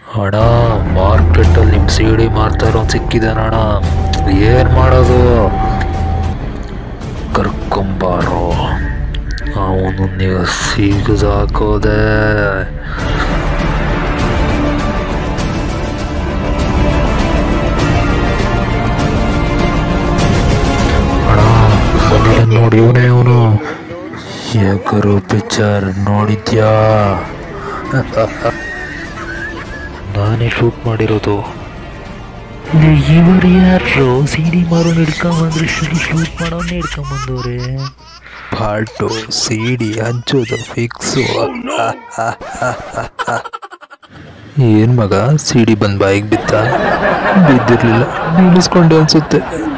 ಅಣ್ಣ ಮಾರ್ಕೆಟಲ್ಲಿ ನಿಮ್ಮ ಸಿ ಡಿ ಮಾರ್ತಾ ಇರೋನು ಸಿಕ್ಕಿದ್ದಾನೆ ಅಣ್ಣ ಏನು ಮಾಡೋದು ಕರ್ಕೊಂಬಾರೋ ಅವನು ನೀವು ಸಿಗದಾಕೋದೆ ಅಣ್ಣ ಬಂದಿದ್ದಾನೆ ನೋಡಿ ಇವನೇ ಅವನು ಯಾಕರು ಪಿಕ್ಚರ್ ನೋಡಿದ್ಯಾ ನಾನೇ ಶೂಟ್ ಮಾಡಿರೋದು ಇವರು ಯಾರು ಸಿ ಡಿ ಮಾರೋನ್ ಹಿಡ್ಕೊಂಬಂದ್ರೆ ಶೂಟ್ ಮಾಡೋನ್ ಹಿಡ್ಕೊಂಬಂದವ್ರೆ ಪಾಟು ಸಿ ಡಿ ಹಂಚೋದು ಫಿಕ್ಸು ಏನು ಮಗ ಸಿ ಡಿ ಬಂದು ಬಾಯಿಗೆ ಬಿತ್ತ ಬಿದ್ದಿರ್ಲಿಲ್ಲ ನಿಲ್ಲಿಸ್ಕೊಂಡೆ ಅನ್ಸುತ್ತೆ